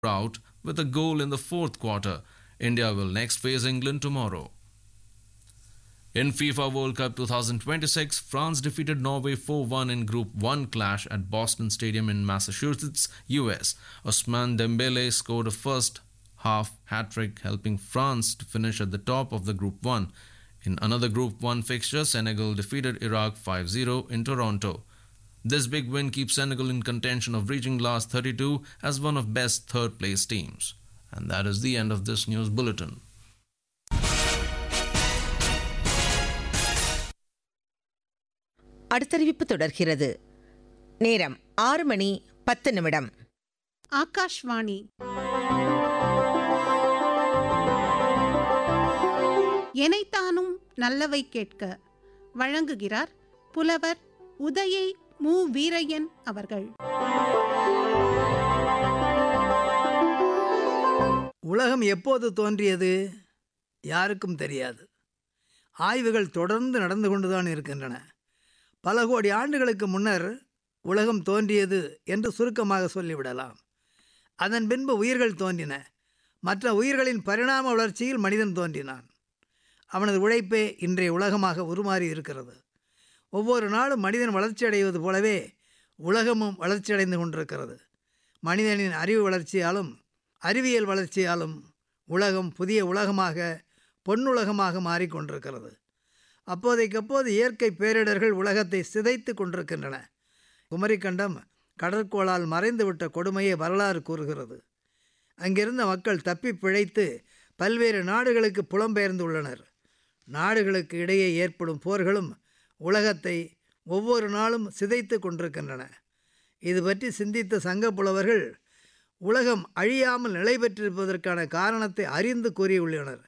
out with a goal in the fourth quarter. India will next face England tomorrow. In FIFA World Cup 2026, France defeated Norway 4 1 in Group 1 clash at Boston Stadium in Massachusetts, US. Osman Dembele scored a first half hat trick, helping France to finish at the top of the Group 1. In another Group 1 fixture, Senegal defeated Iraq 5 0 in Toronto. This big win keeps Senegal in contention of reaching last 32 as one of best third place teams. And that is the end of this news bulletin. அடுத்தறிவிப்பு தொடர்கிறது நேரம் ஆறு மணி பத்து நிமிடம் ஆகாஷ்வாணி எனைத்தானும் நல்லவை கேட்க வழங்குகிறார் புலவர் உதயை மு வீரையன் அவர்கள் உலகம் எப்போது தோன்றியது யாருக்கும் தெரியாது ஆய்வுகள் தொடர்ந்து நடந்து கொண்டுதான் இருக்கின்றன பல கோடி ஆண்டுகளுக்கு முன்னர் உலகம் தோன்றியது என்று சுருக்கமாக சொல்லிவிடலாம் அதன் பின்பு உயிர்கள் தோன்றின மற்ற உயிர்களின் பரிணாம வளர்ச்சியில் மனிதன் தோன்றினான் அவனது உழைப்பே இன்றைய உலகமாக உருமாறி இருக்கிறது ஒவ்வொரு நாளும் மனிதன் வளர்ச்சியடைவது போலவே உலகமும் வளர்ச்சியடைந்து கொண்டிருக்கிறது மனிதனின் அறிவு வளர்ச்சியாலும் அறிவியல் வளர்ச்சியாலும் உலகம் புதிய உலகமாக பொன்னுலகமாக மாறிக்கொண்டிருக்கிறது அப்போதைக்கப்போது இயற்கை பேரிடர்கள் உலகத்தை சிதைத்து கொண்டிருக்கின்றன குமரிக்கண்டம் கடற்கோளால் மறைந்துவிட்ட கொடுமையை வரலாறு கூறுகிறது அங்கிருந்த மக்கள் தப்பி பிழைத்து பல்வேறு நாடுகளுக்கு புலம்பெயர்ந்துள்ளனர் நாடுகளுக்கு இடையே ஏற்படும் போர்களும் உலகத்தை ஒவ்வொரு நாளும் சிதைத்து கொண்டிருக்கின்றன இது பற்றி சிந்தித்த சங்க புலவர்கள் உலகம் அழியாமல் நிலை பெற்றிருப்பதற்கான காரணத்தை அறிந்து கூறியுள்ளனர்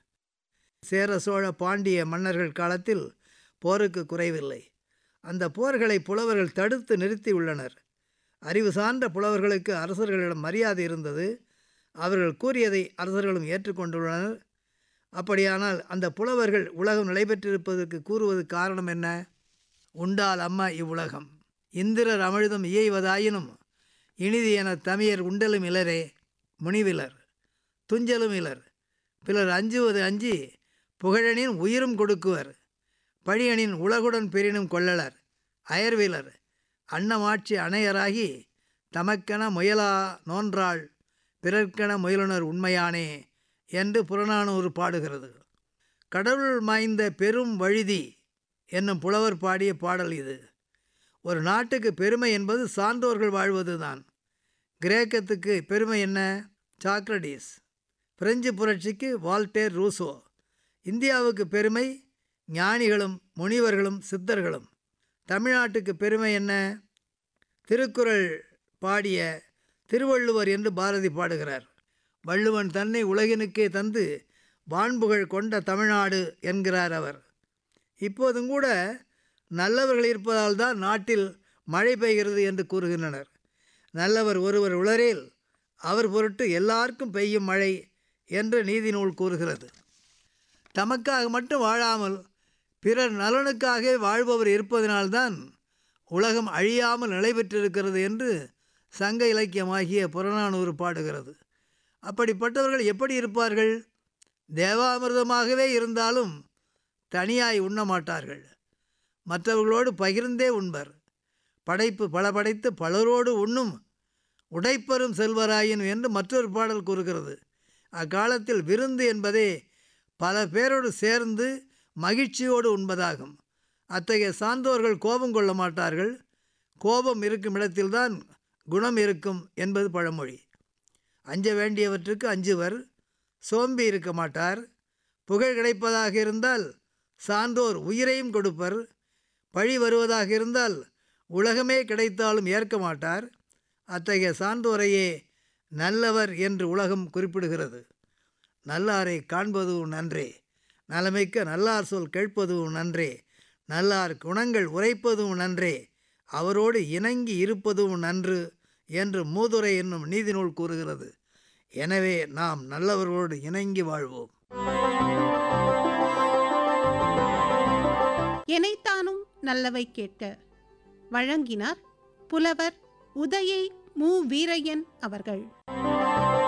சேர சோழ பாண்டிய மன்னர்கள் காலத்தில் போருக்கு குறைவில்லை அந்த போர்களை புலவர்கள் தடுத்து நிறுத்தியுள்ளனர் அறிவு சார்ந்த புலவர்களுக்கு அரசர்களிடம் மரியாதை இருந்தது அவர்கள் கூறியதை அரசர்களும் ஏற்றுக்கொண்டுள்ளனர் அப்படியானால் அந்த புலவர்கள் உலகம் நிலை பெற்றிருப்பதற்கு கூறுவது காரணம் என்ன உண்டால் அம்மா இவ்வுலகம் இந்திரர் அமிழ்தம் இயைவதாயினும் இனிது என தமியர் உண்டலும் இலரே முனிவிலர் துஞ்சலும் இலர் பிலர் அஞ்சுவது அஞ்சி புகழனின் உயிரும் கொடுக்குவர் பழியனின் உலகுடன் பெரினும் கொள்ளலர் அயர்விலர் அன்னமாட்சி அணையராகி தமக்கென முயலா நோன்றாள் பிறர்க்கென முயலுனர் உண்மையானே என்று புறநானூறு பாடுகிறது கடவுள் மாய்ந்த பெரும் வழுதி என்னும் புலவர் பாடிய பாடல் இது ஒரு நாட்டுக்கு பெருமை என்பது சான்றோர்கள் வாழ்வதுதான் கிரேக்கத்துக்கு பெருமை என்ன சாக்ரடீஸ் பிரெஞ்சு புரட்சிக்கு வால்டேர் ரூசோ இந்தியாவுக்கு பெருமை ஞானிகளும் முனிவர்களும் சித்தர்களும் தமிழ்நாட்டுக்கு பெருமை என்ன திருக்குறள் பாடிய திருவள்ளுவர் என்று பாரதி பாடுகிறார் வள்ளுவன் தன்னை உலகினுக்கே தந்து வான்புகழ் கொண்ட தமிழ்நாடு என்கிறார் அவர் இப்போதும் கூட நல்லவர்கள் இருப்பதால் தான் நாட்டில் மழை பெய்கிறது என்று கூறுகின்றனர் நல்லவர் ஒருவர் உளரேல் அவர் பொருட்டு எல்லாருக்கும் பெய்யும் மழை என்று நீதி நூல் கூறுகிறது தமக்காக மட்டும் வாழாமல் பிறர் நலனுக்காக வாழ்பவர் இருப்பதனால்தான் உலகம் அழியாமல் நிலை பெற்றிருக்கிறது என்று சங்க இலக்கியமாகிய புறநானூறு பாடுகிறது அப்படிப்பட்டவர்கள் எப்படி இருப்பார்கள் தேவாமிர்தமாகவே இருந்தாலும் தனியாய் உண்ண மாட்டார்கள் மற்றவர்களோடு பகிர்ந்தே உண்பர் படைப்பு பல படைத்து பலரோடு உண்ணும் உடைப்பெறும் செல்வராயின் என்று மற்றொரு பாடல் கூறுகிறது அக்காலத்தில் விருந்து என்பதே பல பேரோடு சேர்ந்து மகிழ்ச்சியோடு உண்பதாகும் அத்தகைய சான்றோர்கள் கோபம் கொள்ள மாட்டார்கள் கோபம் இருக்கும் இடத்தில்தான் குணம் இருக்கும் என்பது பழமொழி அஞ்ச வேண்டியவற்றுக்கு அஞ்சுவர் சோம்பி இருக்க மாட்டார் புகழ் கிடைப்பதாக இருந்தால் சான்றோர் உயிரையும் கொடுப்பர் பழி வருவதாக இருந்தால் உலகமே கிடைத்தாலும் ஏற்க மாட்டார் அத்தகைய சான்றோரையே நல்லவர் என்று உலகம் குறிப்பிடுகிறது நல்லாரை காண்பதும் நன்றே நலமிக்க நல்லார் சொல் கேட்பதும் நன்றே நல்லார் குணங்கள் உரைப்பதும் நன்றே அவரோடு இணங்கி இருப்பதும் நன்று என்று மூதுரை என்னும் நீதிநூல் கூறுகிறது எனவே நாம் நல்லவர்களோடு இணங்கி வாழ்வோம் எனைத்தானும் நல்லவை கேட்க வழங்கினார் புலவர் உதயை மு வீரையன் அவர்கள்